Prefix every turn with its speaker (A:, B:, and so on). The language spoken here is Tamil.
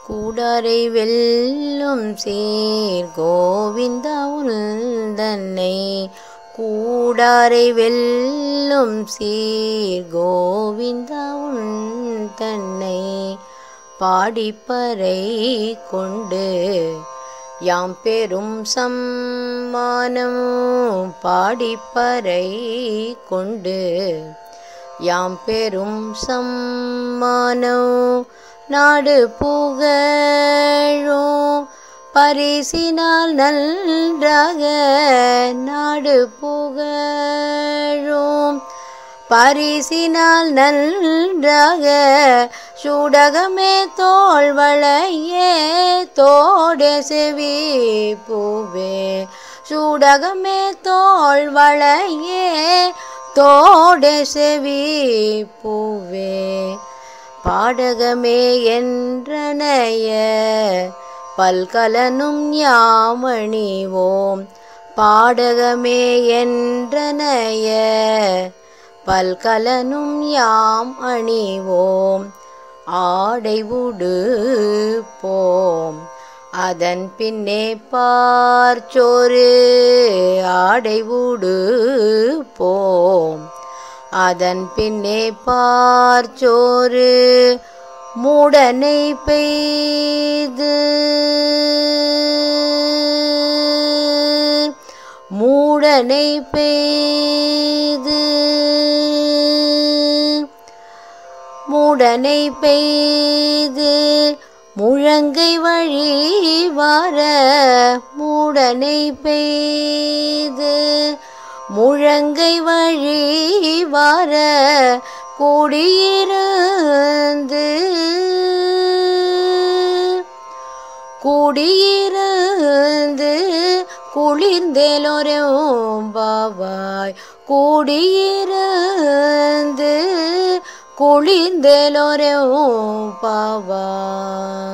A: கூடாரை வெல்லும் சீர் கோவிந்தா தன்னை கூடாரை வெல்லும் சீர் கோவிந்தா தன்னை பாடிப்பறை கொண்டு யாம் பெரும் சம்மானம் பாடிப்பறை கொண்டு யாம் பெரும் சம்மானம் நாடு புகழும் பரிசினால் நன்றாக நாடு புகழும் பரிசினால் நன்றாக சூடகமே தோல்வளையே தோடே செவி பூவே சூடகமே தோல்வளையே தோடே செவி பூவே பாடகமே என்றனைய பல்கலனும் யாமணிவோம் பாடகமே என்றனைய பல்கலனும் யாம் அணிவோம் ஆடை உடுப்போம் அதன் பின்னே பார்ச்சோறு ஆடை உடுப்போம் அதன் பின்னே பார்ச்சோறு மூடனை பெய்து மூடனை பெய்து மூடனை பெய்து முழங்கை வழி வர மூடனை பெய்து முழங்கை வழி வர கூடியிருந்து கூடியிருந்து குளிர்ந்தேலோரும் பாவாய் கூடியிருந்து குளிர்ந்தேலோரும் பாவாய்